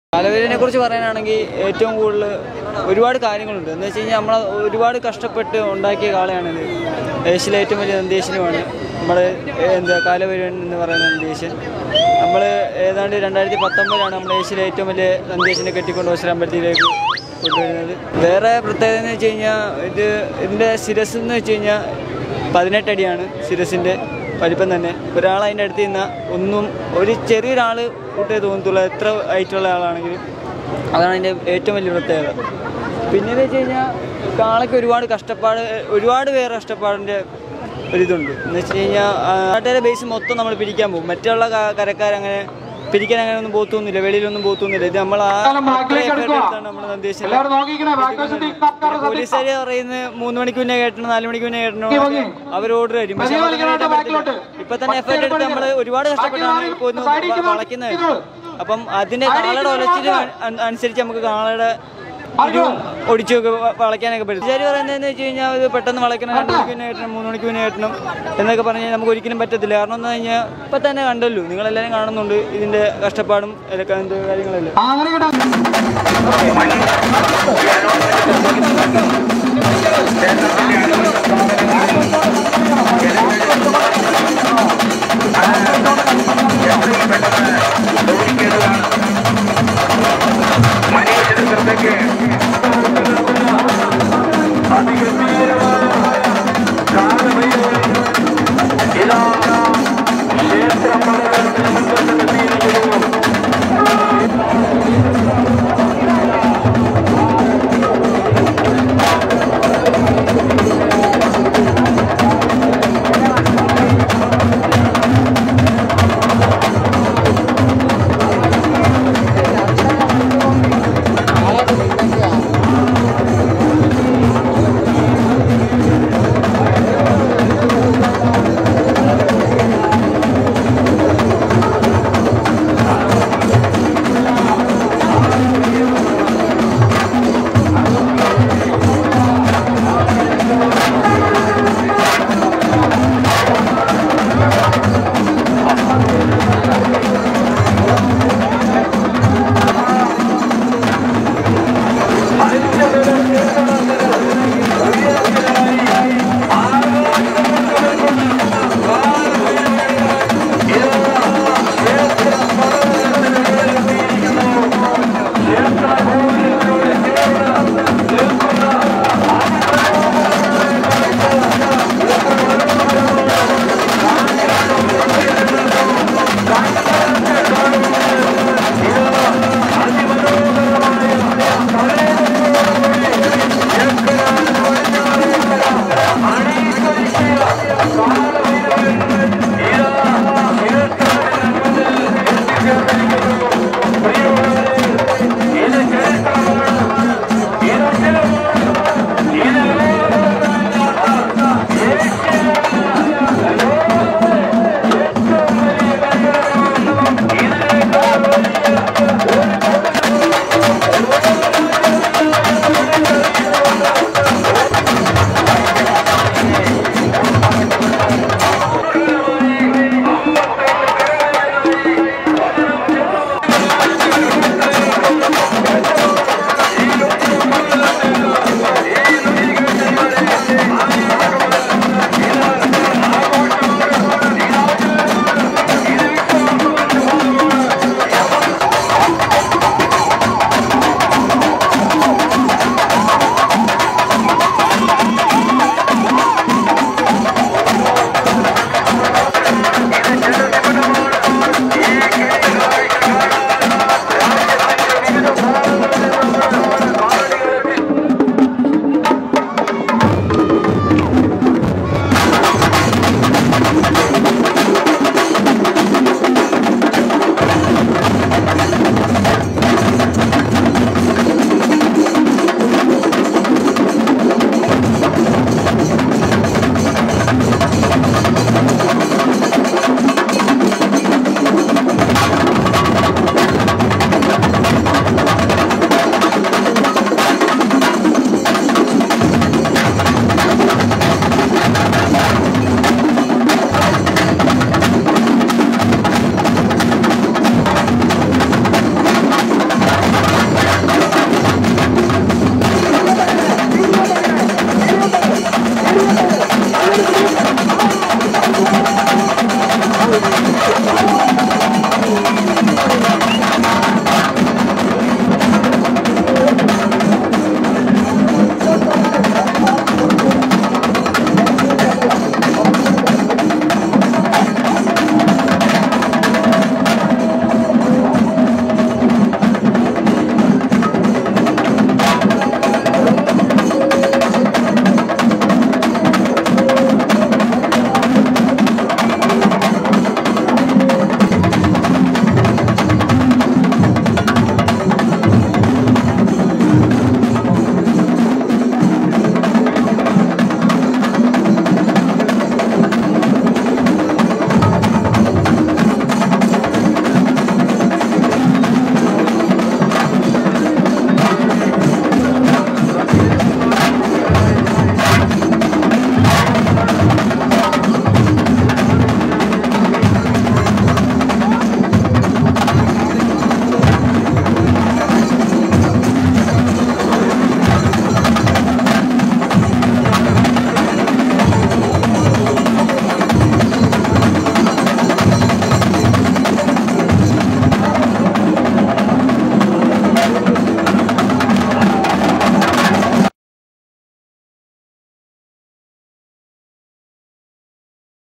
കാലവേലിനെ കുറിച്ച് പറയാനാണെങ്കിൽ ഏറ്റവും കൂടുതൽ ഒരുപാട് കാര്യങ്ങളുണ്ട് എന്ന് വെച്ച് കഴിഞ്ഞാൽ നമ്മൾ ഒരുപാട് കഷ്ടപ്പെട്ട് ഉണ്ടാക്കിയ കാളയാണിത് ഏഷ്യയിലെ ഏറ്റവും വലിയ നന്ദേശനുമാണ് നമ്മുടെ എന്താ കാലവേലൻ എന്ന് പറയുന്ന നന്ദേശൻ നമ്മൾ ഏതാണ്ട് രണ്ടായിരത്തി പത്തൊമ്പതിലാണ് നമ്മൾ ഏഷ്യയിലെ ഏറ്റവും വലിയ നന്ദേശനെ കെട്ടിക്കൊണ്ട് വസ്ത്രമ്പലത്തിലേക്ക് കൊണ്ടുവരുന്നത് വേറെ പ്രത്യേകത എന്ന് വെച്ച് കഴിഞ്ഞാൽ ഇത് ഇതിൻ്റെ ശിരസ് എന്ന് വെച്ച് കഴിഞ്ഞാൽ പതിനെട്ടടിയാണ് ശിരസിൻ്റെ വലിപ്പം തന്നെ ഒരാൾ അതിൻ്റെ അടുത്ത് നിന്നാൽ ഒന്നും ഒരു ചെറിയൊരാൾ കൂട്ടേ തോന്നത്തുള്ളൂ എത്ര ഹൈറ്റുള്ള ആളാണെങ്കിലും അതാണ് അതിൻ്റെ ഏറ്റവും വലിയ പ്രത്യേകത പിന്നെന്ന് വെച്ച് കഴിഞ്ഞാൽ കാളയ്ക്ക് ഒരുപാട് കഷ്ടപ്പാട് ഒരുപാട് പേര് കഷ്ടപ്പാടിൻ്റെ ഒരിതുണ്ട് എന്ന് വെച്ച് കഴിഞ്ഞാൽ നാട്ടുകാരെ ബേസ് മൊത്തം നമ്മൾ പിരിക്കാൻ പോകും മറ്റുള്ള ക- കരക്കാരങ്ങനെ പിരിക്കാൻ അങ്ങനെ ഒന്നും പോത്തൊന്നുമില്ല വെളിയിലൊന്നും പോത്തൊന്നുമില്ല ഇത് നമ്മൾ ആ ബാക്കിലേക്ക് അത്രയും effort എടുക്കുക. എടുത്താണ് നമ്മൾ നിർദ്ദേശിച്ചത് എല്ലാവരും നോക്കിക്കണേ ബാക്ക് വശത്തേക്ക് നടക്കാറ് പോലീസുകാർ പറയുന്നത് മൂന്ന് മണിക്ക് മുന്നേ കേട്ടണം നാല് മണിക്ക് മുന്നേ കേട്ടണം ഓക്കേ. അവർ ഓർഡർ തരും പക്ഷെ വലിയ നമുക്ക് അങ്ങനെ വലിയ കേട്ടാൻ പറ്റില്ല. ബാക്കിലോട്ട്. ഇപ്പൊ തന്നെ എഫേർട്ട് എടുത്ത് നമ്മൾ ഒരുപാട് കഷ്ടപ്പെട്ടാണ് ഇപ്പൊ ഒന്ന് സൈഡിലേക്ക് വ- വളയ്ക്കുന്നത് അപ്പം അതിന്റെ കാളയുടെ ഒലച്ചിൽ അനുസരിച്ച് നമുക്ക് കാളയുടെ ഒരു ഒടിച്ചൊക്കെ വ- വളയ്ക്കാനൊക്കെ പറ്റും ശരി പറയുന്നതെന്ന് വെച്ച് കഴിഞ്ഞാൽ ഇത് പെട്ടെന്ന് വളയ്ക്കണം രണ്ട് മണിക്ക് മുന്നേ കയറ്റണം മൂന്ന് മണിക്ക് മുന്നേ കയറ്റണം എന്നൊക്കെ പറഞ്ഞാൽ നമുക്ക് ഒരിക്കലും പറ്റത്തില്ല കാരണം എന്താ കഴിഞ്ഞാൽ ഇപ്പൊ തന്നെ കണ്ടല്ലോ നിങ്ങളെല്ലാവരും കാണുന്നുണ്ട് ഇതിന്റെ കഷ്ടപ്പാടും ഇതൊക്കെ എന്ത് കാര്യങ്ങളെല്ലാം ആ, അങ്ങനെ കേട്ടോ എത്രയും പെട്ടെന്ന്